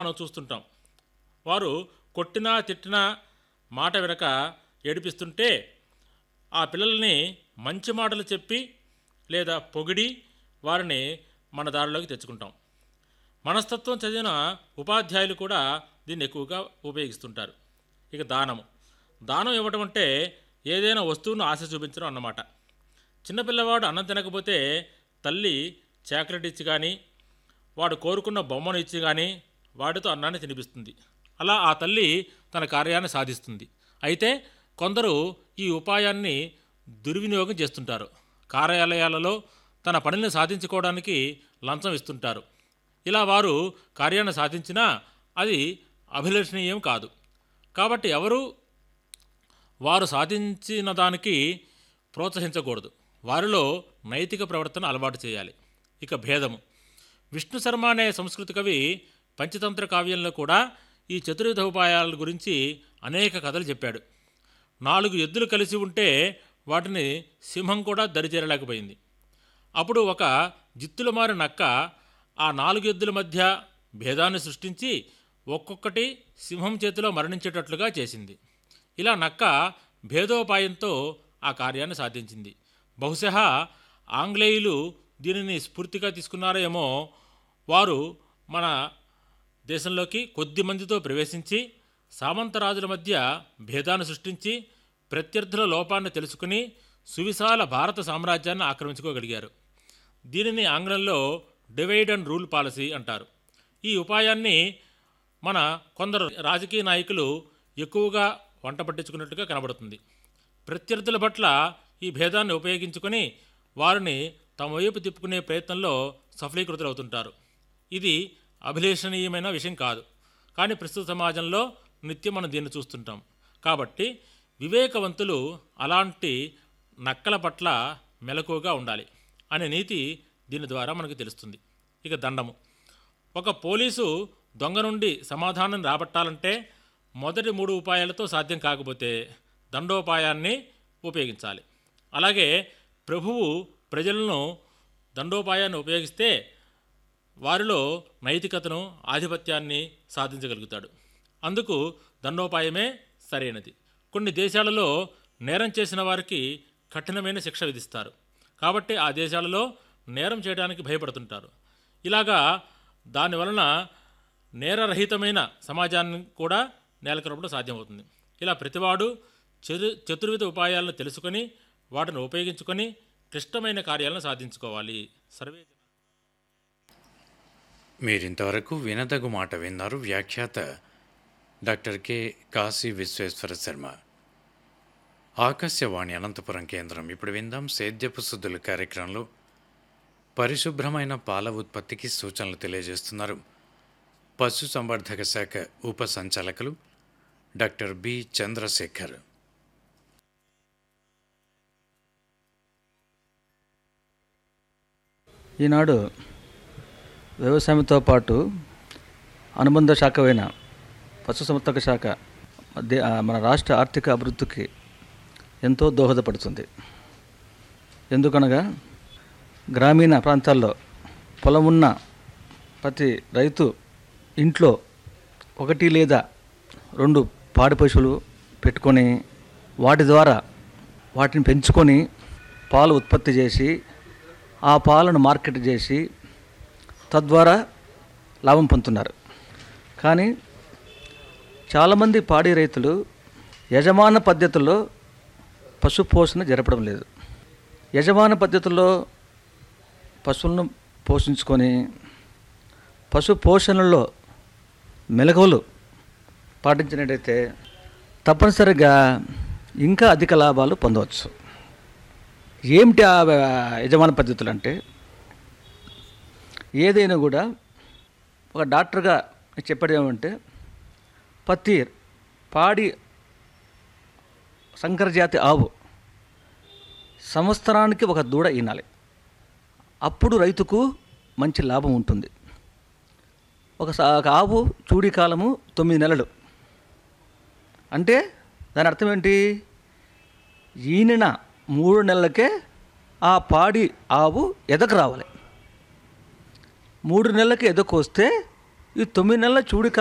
మనం చూస్తుంటాం వారు కొట్టినా తిట్టినా మాట వినక ఏడిపిస్తుంటే ఆ పిల్లల్ని మంచి మాటలు చెప్పి లేదా పొగిడి వారిని మన దారిలోకి తెచ్చుకుంటాం మనస్తత్వం చదివిన ఉపాధ్యాయులు కూడా దీన్ని ఎక్కువగా ఉపయోగిస్తుంటారు ఇక దానము దానం ఇవ్వటం అంటే ఏదైనా వస్తువును ఆశ చూపించడం అన్నమాట చిన్నపిల్లవాడు అన్నం తినకపోతే తల్లి చాక్లెట్ ఇచ్చి కానీ వాడు కోరుకున్న బొమ్మను ఇచ్చి కానీ వాడితో అన్నాన్ని తినిపిస్తుంది అలా ఆ తల్లి తన కార్యాన్ని సాధిస్తుంది అయితే కొందరు ఈ ఉపాయాన్ని దుర్వినియోగం చేస్తుంటారు కార్యాలయాలలో తన పనిని సాధించుకోవడానికి లంచం ఇస్తుంటారు ఇలా వారు కార్యాన్ని సాధించినా అది అభిలషణీయం కాదు కాబట్టి ఎవరు వారు సాధించిన దానికి ప్రోత్సహించకూడదు వారిలో నైతిక ప్రవర్తన అలవాటు చేయాలి ఇక భేదము విష్ణు శర్మ అనే సంస్కృత కవి పంచతంత్ర కావ్యంలో కూడా ఈ చతుర్విధ ఉపాయాల గురించి అనేక కథలు చెప్పాడు నాలుగు ఎద్దులు కలిసి ఉంటే వాటిని సింహం కూడా దరిచేరలేకపోయింది అప్పుడు ఒక జిత్తుల మారి నక్క ఆ నాలుగు ఎద్దుల మధ్య భేదాన్ని సృష్టించి ఒక్కొక్కటి సింహం చేతిలో మరణించేటట్లుగా చేసింది ఇలా నక్క భేదోపాయంతో ఆ కార్యాన్ని సాధించింది బహుశా ఆంగ్లేయులు దీనిని స్ఫూర్తిగా తీసుకున్నారో ఏమో వారు మన దేశంలోకి కొద్ది మందితో ప్రవేశించి సామంతరాజుల మధ్య భేదాన్ని సృష్టించి ప్రత్యర్థుల లోపాన్ని తెలుసుకుని సువిశాల భారత సామ్రాజ్యాన్ని ఆక్రమించుకోగలిగారు దీనిని ఆంగ్లంలో డివైడ్ అండ్ రూల్ పాలసీ అంటారు ఈ ఉపాయాన్ని మన కొందరు రాజకీయ నాయకులు ఎక్కువగా వంట పట్టించుకున్నట్టుగా కనబడుతుంది ప్రత్యర్థుల పట్ల ఈ భేదాన్ని ఉపయోగించుకొని వారిని తమ వైపు తిప్పుకునే ప్రయత్నంలో సఫలీకృతులవుతుంటారు ఇది అభిలేషణీయమైన విషయం కాదు కానీ ప్రస్తుత సమాజంలో నిత్యం మనం దీన్ని చూస్తుంటాం కాబట్టి వివేకవంతులు అలాంటి నక్కల పట్ల మెలకువగా ఉండాలి అనే నీతి దీని ద్వారా మనకు తెలుస్తుంది ఇక దండము ఒక పోలీసు దొంగ నుండి సమాధానం రాబట్టాలంటే మొదటి మూడు ఉపాయాలతో సాధ్యం కాకపోతే దండోపాయాన్ని ఉపయోగించాలి అలాగే ప్రభువు ప్రజలను దండోపాయాన్ని ఉపయోగిస్తే వారిలో నైతికతను ఆధిపత్యాన్ని సాధించగలుగుతాడు అందుకు దండోపాయమే సరైనది కొన్ని దేశాలలో నేరం చేసిన వారికి కఠినమైన శిక్ష విధిస్తారు కాబట్టి ఆ దేశాలలో నేరం చేయడానికి భయపడుతుంటారు ఇలాగా దాని వలన నేరరహితమైన సమాజాన్ని కూడా నెలకొల్పడం సాధ్యమవుతుంది ఇలా ప్రతివాడు చతు చతుర్విధ ఉపాయాలను తెలుసుకొని వాటిని ఉపయోగించుకొని క్లిష్టమైన కార్యాలను సాధించుకోవాలి సర్వే మీరింతవరకు వినదగు మాట విన్నారు వ్యాఖ్యాత డాక్టర్ కె కాశీ విశ్వేశ్వర శర్మ ఆకాశవాణి అనంతపురం కేంద్రం ఇప్పుడు విందాం సేద్యపు శుద్ధుల కార్యక్రమంలో పరిశుభ్రమైన పాల ఉత్పత్తికి సూచనలు తెలియజేస్తున్నారు పశు సంవర్ధక శాఖ ఉప సంచాలకులు డాక్టర్ బి చంద్రశేఖర్ ఈనాడు వ్యవసాయంతో పాటు అనుబంధ శాఖమైన పశుసంవర్ధక శాఖ మధ్య ఆ, మన రాష్ట్ర ఆర్థిక అభివృద్ధికి ఎంతో దోహదపడుతుంది ఎందుకనగా గ్రామీణ ప్రాంతాల్లో పొలం ఉన్న ప్రతి రైతు ఇంట్లో ఒకటి లేదా రెండు పాడి పశువులు పెట్టుకొని వాటి ద్వారా వాటిని పెంచుకొని పాలు ఉత్పత్తి చేసి ఆ పాలను మార్కెట్ చేసి తద్వారా లాభం పొందుతున్నారు కానీ చాలామంది పాడి రైతులు యజమాన పద్ధతుల్లో పశు పోషణ జరపడం లేదు యజమాన పద్ధతుల్లో పశువులను పోషించుకొని పశు పోషణలో మెలకువలు పాటించినట్టయితే తప్పనిసరిగా ఇంకా అధిక లాభాలు పొందవచ్చు ఏమిటి ఆ యజమాన పద్ధతులు అంటే ఏదైనా కూడా ఒక డాక్టర్గా చెప్పడం ఏమంటే ప్రతి పాడి సంకరజాతి ఆవు సంవత్సరానికి ఒక దూడ ఈనాలి అప్పుడు రైతుకు మంచి లాభం ఉంటుంది ఒక సా- ఒక ఆవు చూడి కాలము తొమ్మిది నెలలు అంటే దాని అర్థం ఏంటి ఈనిన మూడు నెలలకే ఆ పాడి ఆవు ఎదకు రావాలి మూడు నెలలకి ఎదకు వస్తే ఈ తొమ్మిది నెలల చూడి